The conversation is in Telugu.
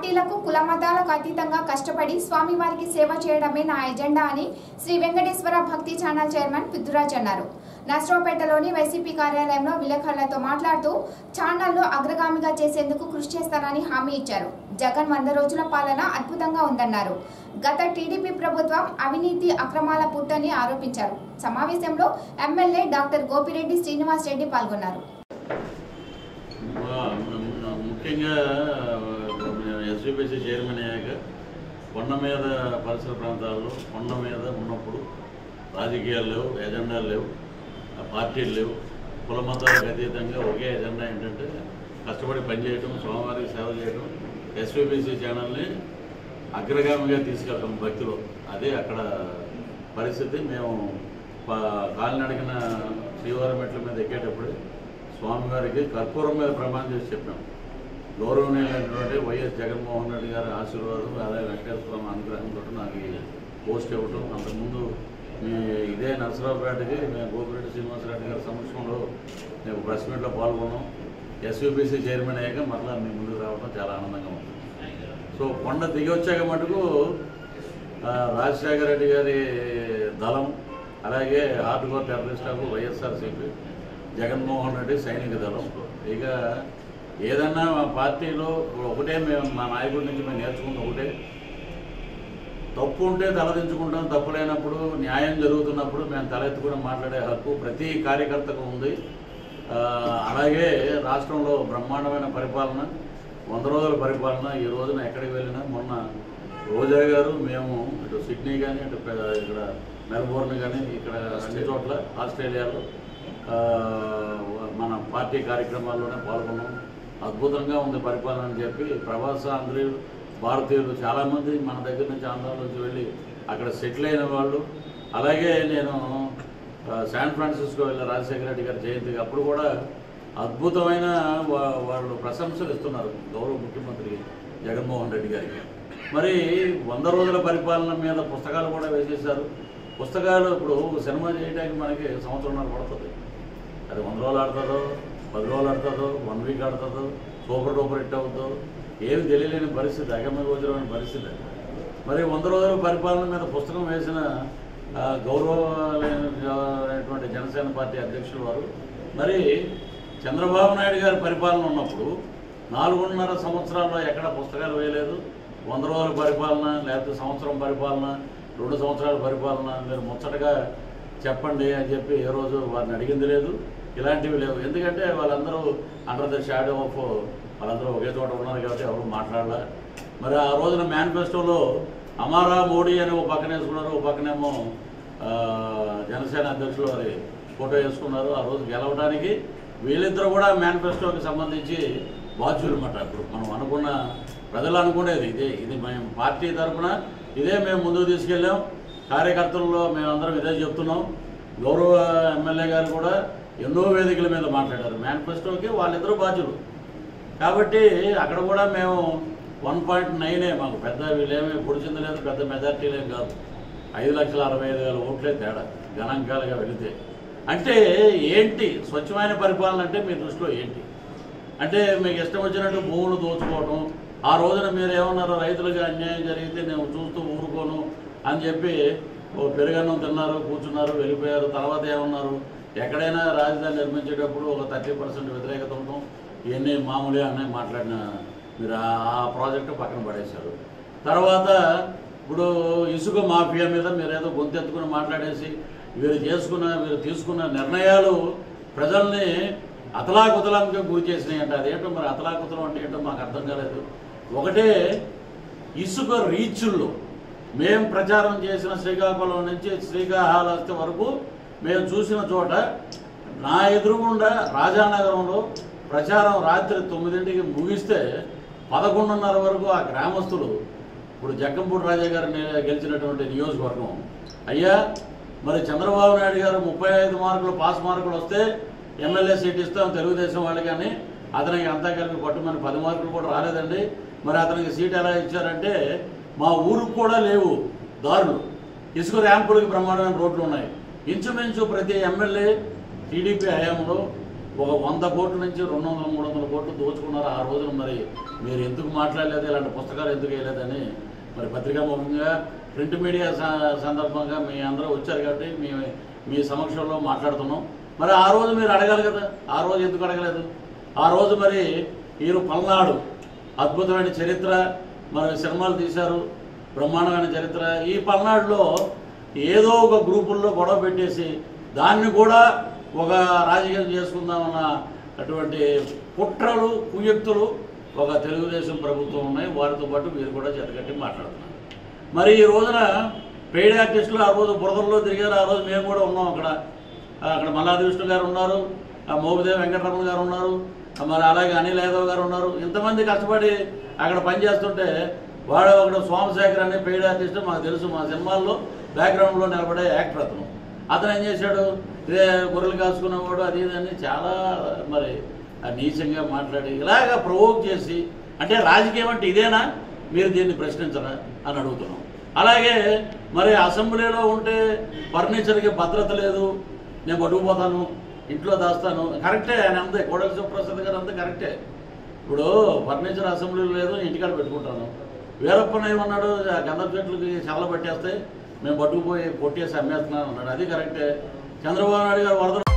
పార్టీలకు కులమతాలకు అతీతంగా కష్టపడి స్వామివారికి సేవ చేయడమే నా ఎజెండా అని శ్రీ వెంకటేశ్వర భక్తి ఛానల్ చైర్మన్ పిద్దురాజ్ అన్నారు నర్సరావుపేటలోని వైసీపీ కార్యాలయంలో విలేకరులతో మాట్లాడుతూ ఛానల్ను అగ్రగామిగా చేసేందుకు కృషి చేస్తానని హామీ ఇచ్చారు జగన్ వంద రోజుల పాలన అద్భుతంగా ఉందన్నారు గత టీడీపీ ప్రభుత్వం అవినీతి అక్రమాల పుట్టని ఆరోపించారు సమావేశంలో ఎమ్మెల్యే డాక్టర్ గోపిరెడ్డి శ్రీనివాస్ రెడ్డి పాల్గొన్నారు మా- ము- ముఖ్యంగా ఎస్విపిసి చైర్మన్ అయ్యాక కొండ మీద పరిసర ప్రాంతాల్లో కొండ మీద ఉన్నప్పుడు రాజకీయాలు లేవు ఎజెండాలు లేవు ఆ పార్టీలు లేవు కుల మతాలకు అతీతంగా ఒకే ఎజెండా ఏంటంటే కష్టపడి పనిచేయడం స్వామివారికి సేవ చేయడం ఎస్విపిసి ఛానల్ని అగ్రగామిగా తీసుకెళ్ళడం భక్తిలో అదే అక్కడ పరిస్థితి మేము ప- కాలినడకన శ్రీవారి మెట్ల మీద ఎక్కేటప్పుడు స్వామివారికి కర్పూరం మీద ప్రమాణం చేసి చెప్పాం గౌరవనీయులైనటువంటి వైఎస్ జగన్మోహన్ రెడ్డి గారి ఆశీర్వాదం అలాగే వెంకటేశ్వర స్వామి అనుగ్రహంతో నాకు ఈ పోస్ట్ ఇవ్వటం అంతకుముందు మీ ఇదే నరసరావుపేటకి మేము గోపిరెడ్డి శ్రీనివాసరెడ్డి గారి సమక్షంలో మేము ప్రెస్ మీట్లో పాల్గొన్నాం ఎస్యూబీసీ చైర్మన్ అయ్యాక మరలా మీ ముందుకు రావడం చాలా ఆనందంగా ఉంది సో కొండ దిగి వచ్చాక మటుకు ఆ, రాజశేఖర రెడ్డి గారి దళం అలాగే hard core terrorist of YSRCP Jaganmohan Reddy సైనిక దళం ఇక ఏదన్నా మా పార్టీలో ఒకటే మేము మా నాయకుడి నుంచి మేము నేర్చుకుంది ఒకటే తప్పు ఉంటే తలదించుకుంటాం తప్పు లేనప్పుడు న్యాయం జరుగుతున్నప్పుడు మేము తలెత్తుకుని మాట్లాడే హక్కు ప్రతి కార్యకర్తకు ఉంది ఆ, అలాగే రాష్ట్రంలో బ్రహ్మాండమైన పరిపాలన వంద రోజుల పరిపాలన ఈ రోజున ఎక్కడికి వెళ్ళినా మొన్న రోజా గారు మేము ఇటు సిడ్నీ కానీ ఇటు పె- ఇక్కడ మెల్బోర్న్ కానీ ఇక్కడ అన్ని చోట్ల ఆస్ట్రేలియాలో ఆ, మన పార్టీ కార్యక్రమాల్లోనే పాల్గొన్నాం అద్భుతంగా ఉంది పరిపాలన అని చెప్పి ప్రవాస ఆంధ్రీయులు భారతీయులు చాలామంది మన దగ్గర నుంచి ఆంధ్ర నుంచి వెళ్ళి అక్కడ సెటిల్ అయిన వాళ్ళు అలాగే నేను ఆ, శాన్ ఫ్రాన్సిస్కో వెళ్ళిన రాజశేఖర రెడ్డి గారి జయంతికి అప్పుడు కూడా అద్భుతమైన వా- వాళ్ళు ప్రశంసలు ఇస్తున్నారు గౌరవ ముఖ్యమంత్రి జగన్మోహన్ రెడ్డి గారికి మరి వంద రోజుల పరిపాలన మీద పుస్తకాలు కూడా వేసేశారు పుస్తకాలు ఇప్పుడు సినిమా చేయడానికి మనకి సంవత్సరంన్నర పడుతుంది అది వంద రోజులు ఆడుతుందో పది రోజులు ఆడుతుందో వన్ వీక్ ఆడుతుందో సూపర్ డూపర్ హిట్ అవుతుందో ఏమి తెలియలేని పరిస్థితి అగమ్య గోచరమైన పరిస్థితి మరి వంద రోజుల పరిపాలన మీద పుస్తకం వేసిన ఆ, గౌరవమైనటువంటి జనసేన పార్టీ అధ్యక్షులు వారు మరి చంద్రబాబు నాయుడు గారి పరిపాలన ఉన్నప్పుడు నాలుగున్నర సంవత్సరాల్లో ఎక్కడ పుస్తకాలు వేయలేదు వంద రోజుల పరిపాలన లేకపోతే సంవత్సరం పరిపాలన రెండు సంవత్సరాల పరిపాలన మీరు ముచ్చటగా చెప్పండి అని చెప్పి ఏ రోజు వారిని అడిగింది లేదు ఇలాంటివి లేవు ఎందుకంటే వాళ్ళందరూ అండర్ ద షాడో ఆఫ్ వాళ్ళందరూ ఒకే చోట ఉన్నారు కాబట్టి ఎవరు మాట్లాడాల మరి ఆ రోజున మేనిఫెస్టోలో అమారా మోడీ అని ఒక పక్కన వేసుకున్నారు ఒక పక్కనేమో ఆ, జనసేన అధ్యక్షులు వారి ఫోటో వేసుకున్నారు ఆ రోజు గెలవడానికి వీళ్ళిద్దరూ కూడా మేనిఫెస్టోకి సంబంధించి బాధ్యులు అన్నమాట ఇప్పుడు మనం అనుకున్న ప్రజలు అనుకునేది ఇదే ఇది మేము పార్టీ తరఫున ఇదే మేము ముందుకు తీసుకెళ్ళాం కార్యకర్తల్లో మేమందరం ఇదే చెప్తున్నాం గౌరవ ఎమ్మెల్యే గారు కూడా ఎన్నో వేదికల మీద మాట్లాడారు మేనిఫెస్టోకి వాళ్ళిద్దరూ బాధ్యులు కాబట్టి అక్కడ కూడా మేము వన్ పాయింట్ నైనే మాకు పెద్ద వీళ్ళేమీ పొడిచింది లేదు పెద్ద మెజార్టీలేం కాదు ఐదు లక్షల అరవై ఐదు వేల ఓట్లే తేడా గణాంకాలుగా వెళితే అంటే ఏంటి స్వచ్ఛమైన పరిపాలన అంటే మీ దృష్టిలో ఏంటి అంటే మీకు ఇష్టం వచ్చినట్టు భూములు దోచుకోవడం ఆ రోజున మీరు ఏమన్నారు రైతులకు అన్యాయం జరిగితే నేను చూస్తూ ఊరుకోను అని చెప్పి ఓ పెరుగన్నం తిన్నారు కూర్చున్నారు వెళ్ళిపోయారు తర్వాత ఏమన్నారు ఎక్కడైనా రాజధాని నిర్మించేటప్పుడు ఒక థర్టీ పర్సెంట్ వ్యతిరేకత ఉండడం ఇవన్నీ మామూలుగా అనే మాట్లాడిన మీరు ఆ- ఆ ప్రాజెక్టు పక్కన పడేశారు తర్వాత ఇప్పుడు ఇసుక మాఫియా మీద మీరు ఏదో గొంతెత్తుకుని మాట్లాడేసి వీరు చేసుకున్న వీరు తీసుకున్న నిర్ణయాలు ప్రజల్ని అతలాకుతలంగా గురి చేసినాయి అంటే అదేంటో మరి అతలాకుతలం అంటే ఏంటో మాకు అర్థం కాలేదు ఒకటే ఇసుక రీచుల్లో మేము ప్రచారం చేసిన శ్రీకాకుళం నుంచి శ్రీకాళహస్తి వరకు మేము చూసిన చోట నా ఎదురుగుండా రాజానగరంలో ప్రచారం రాత్రి తొమ్మిదింటికి ముగిస్తే పదకొండున్నర వరకు ఆ గ్రామస్తులు ఇప్పుడు జగ్గంపూడి రాజా గారు నే- గెలిచినటువంటి నియోజకవర్గం అయ్యా మరి చంద్రబాబు నాయుడు గారు ముప్పై ఐదు మార్కులు పాస్ మార్కులు వస్తే ఎమ్మెల్యే సీట్ ఇస్తాం తెలుగుదేశం వాళ్ళకి కానీ అతనికి అంతా కలిపి పట్టుమని పది మార్కులు కూడా రాలేదండి మరి అతనికి సీట్ ఎలా ఇచ్చారంటే మా ఊరికి కూడా లేవు దారులు ఇసుక ర్యాంపులకి బ్రహ్మాండమైన రోడ్లు ఉన్నాయి ఇంచుమించు ప్రతి ఎమ్మెల్యే టీడీపీ హయాంలో ఒక వంద కోట్ల నుంచి రెండు వందల మూడు వందల కోట్లు దోచుకున్నారు ఆ రోజున మరి మీరు ఎందుకు మాట్లాడలేదు ఇలాంటి పుస్తకాలు ఎందుకు వేయలేదని మరి పత్రికా ముఖంగా ప్రింట్ మీడియా స- సందర్భంగా మీ అందరూ వచ్చారు కాబట్టి మీ మీ సమక్షంలో మాట్లాడుతున్నాం మరి ఆ రోజు మీరు అడగాలి కదా ఆ రోజు ఎందుకు అడగలేదు ఆ రోజు మరి వీరు పల్నాడు అద్భుతమైన చరిత్ర మరి సినిమాలు తీశారు బ్రహ్మాండమైన చరిత్ర ఈ పల్నాడులో ఏదో ఒక గ్రూపుల్లో గొడవ పెట్టేసి దాన్ని కూడా ఒక రాజకీయం చేసుకుందామన్న అటువంటి కుట్రలు కుయుక్తులు ఒక తెలుగుదేశం ప్రభుత్వం ఉన్నాయి వారితో పాటు మీరు కూడా జతగట్టి మాట్లాడుతున్నారు మరి ఈ రోజున పెయిడ్ ఆర్టిస్టులు ఆ రోజు బురదల్లో తిరిగారు ఆ రోజు మేము కూడా ఉన్నాం అక్కడ ఆ, అక్కడ మల్లాది విష్ణు గారు ఉన్నారు ఆ మోపిదేవి వెంకటరమణ గారు ఉన్నారు ఆ, మరి అలాగే అనిల్ యాదవ్ గారు ఉన్నారు ఇంతమంది కష్టపడి అక్కడ పనిచేస్తుంటే వాడు ఒకడు సోమశేఖర్ అనే పెయిడ్ ఆర్టిస్ట్ మాకు తెలుసు మా సినిమాల్లో బ్యాక్గ్రౌండ్లో నిలబడే యాక్టర్ అతను అతను ఏం చేశాడు ఇదే గొర్రెలు కాసుకునేవాడు అది ఇది అని చాలా మరి ఆ నీచంగా మాట్లాడి ఇలాగ ప్రవోక్ చేసి అంటే రాజకీయం అంటే ఇదేనా మీరు దీన్ని ప్రశ్నించరా అని అడుగుతున్నాం అలాగే మరి అసెంబ్లీలో ఉంటే ఫర్నిచర్కి భద్రత లేదు నేను పట్టుకుపోతాను ఇంట్లో దాస్తాను కరెక్టే ఆయన అంతే కోడల శివప్రసాద్ గారు అంతే కరెక్టే ఇప్పుడు ఫర్నిచర్ అసెంబ్లీలో లేదు ఇంటికాడ పెట్టుకుంటాను వీరప్పన ఏమన్నాడు ఆ గంధపు చెట్లకి చల్ల పట్టేస్తే మేము పట్టుకుపోయి కొట్టేసి అమ్మేస్తున్నాను అన్నాడు అది కరెక్టే చంద్రబాబు నాయుడు గారు వరద